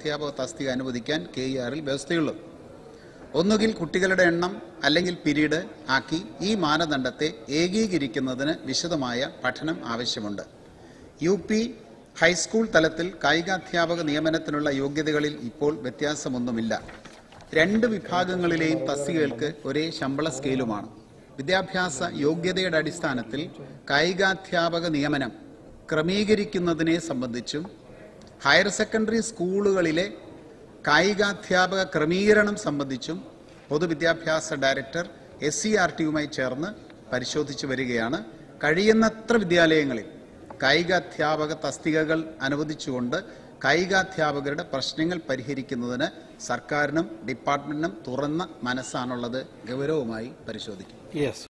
അധ്യാപക തസ്തിക അനുവദിക്കാൻ കെ ഇ ആറിൽ വ്യവസ്ഥയുള്ളൂ ഒന്നുകിൽ കുട്ടികളുടെ എണ്ണം അല്ലെങ്കിൽ പിരീഡ് ആക്കി ഈ മാനദണ്ഡത്തെ ഏകീകരിക്കുന്നതിന് വിശദമായ പഠനം ആവശ്യമുണ്ട് യു പി ഹൈസ്കൂൾ തലത്തിൽ കായികാധ്യാപക നിയമനത്തിനുള്ള യോഗ്യതകളിൽ ഇപ്പോൾ വ്യത്യാസമൊന്നുമില്ല രണ്ട് വിഭാഗങ്ങളിലെയും തസ്തികകൾക്ക് ഒരേ ശമ്പള സ്കെയിലുമാണ് വിദ്യാഭ്യാസ യോഗ്യതയുടെ അടിസ്ഥാനത്തിൽ കായികാധ്യാപക നിയമനം ക്രമീകരിക്കുന്നതിനെ സംബന്ധിച്ചും ഹയർ സെക്കൻഡറി സ്കൂളുകളിലെ കായികാധ്യാപക ക്രമീകരണം സംബന്ധിച്ചും പൊതുവിദ്യാഭ്യാസ ഡയറക്ടർ എസ് സി ആർ ടിയുമായി ചേർന്ന് പരിശോധിച്ചു വരികയാണ് കഴിയുന്നത്ര വിദ്യാലയങ്ങളിൽ കായികാധ്യാപക തസ്തികകൾ അനുവദിച്ചുകൊണ്ട് കായികാധ്യാപകരുടെ പ്രശ്നങ്ങൾ പരിഹരിക്കുന്നതിന് സർക്കാരിനും ഡിപ്പാർട്ട്മെന്റിനും തുറന്ന മനസ്സാണുള്ളത് ഗൗരവമായി പരിശോധിക്കും യെസ്